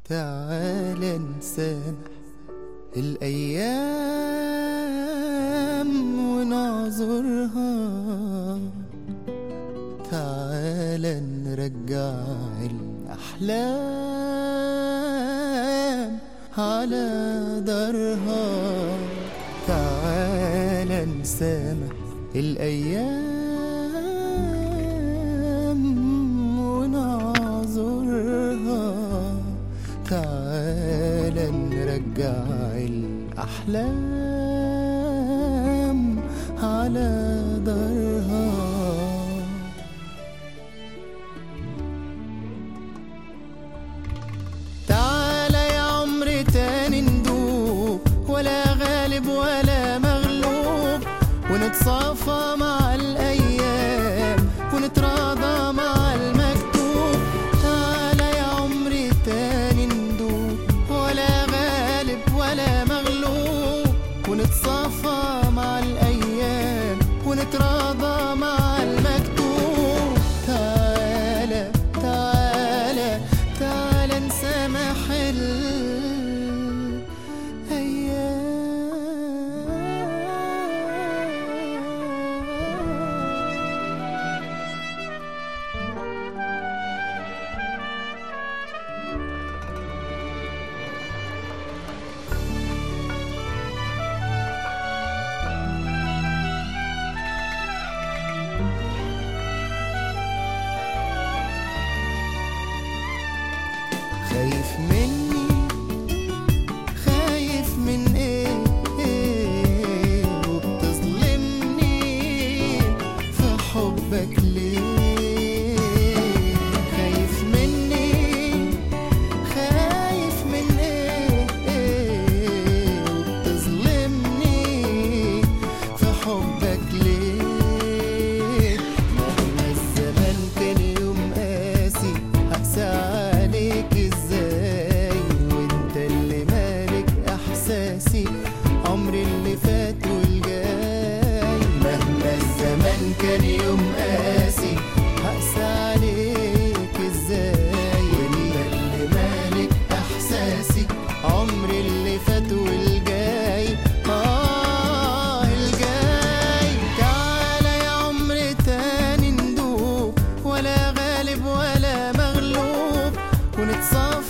تعال نسامح الأيام ونعذرها تعال نرجع الأحلام على درها تعال نسامح الأيام ونعذرها تعال نرجع الأحلام على درها تعال يا عمري تاني ندوب ولا غالب ولا مغلوب ونتصافى مع الأيام ونتراضى مع المكتوب تعال يا عمري تاني ندوب ولا غالب ولا مغلوب ونتصافى مع الأيام ونتراضى مع المكتوب تعالى تعالى تعالى نسامح الأيام خايف مني خايف من ايه, إيه وبتظلمني في حبك ليه خايف مني خايف من ايه, إيه وبتظلمني في حبك ليه مهما الزمان كان يوم قاسي هقسى عليك ازاي وانت اللي مالك احساسي عمري اللي فات والجاي مهما الزمان كان يوم قاسي هقسى عليك ازاي وانت اللي مالك احساسي عمري اللي فات والجاي اه الجاي تعالى يا عمري تاني ندوب ولا غالب ولا مغلوب ونتصافى